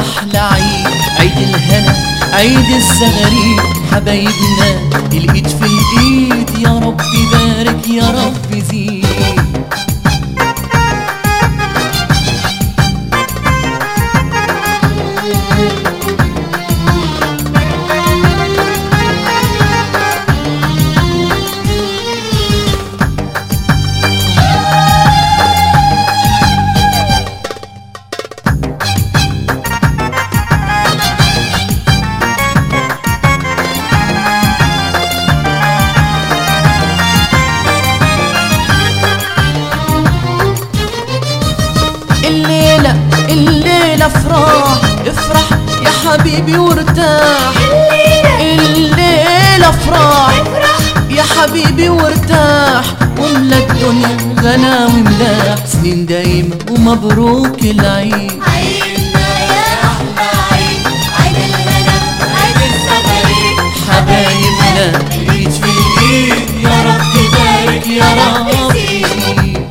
احلى عيد عيد الهنا عيد الزغاريد حبايبنا الايد في الايد يا رب بارك يا رب زيد الليلة الليلة افراح افرح يا حبيبي وارتاح الليلة افراح يا حبيبي وارتاح واملا الدنيا غنى وملاح سنين دايمة ومبروك العيد عيدنا يا أحلى عيد عيد الهنا عيد الزغاريد حبايبنا الايد في الايد يا رب بارك يا رب زيد.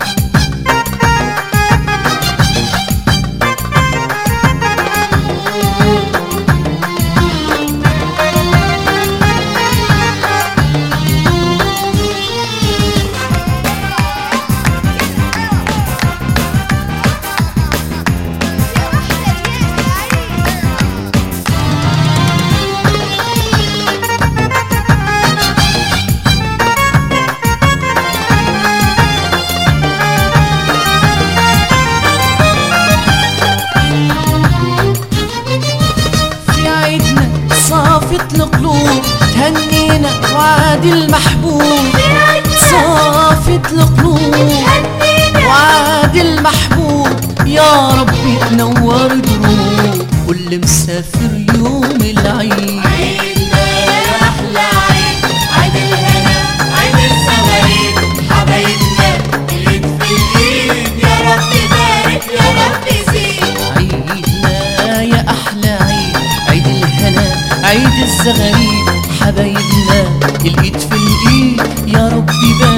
في عيدنا صافت القلوب تهنينا وعاد المحبوب صافت القلوب وعاد المحبوب يا ربي تنور دروب كل مسافر يوم العيد عيدنا يا أحلى عيد عيد الهنا عيد الزغاريد حبايبنا الإيد في الإيد يا رب بارك يا رب زيد عيدنا يا احلى عيد عيد الهنا عيد الزغاريد حبايبنا الايد في الايد يا رب بارك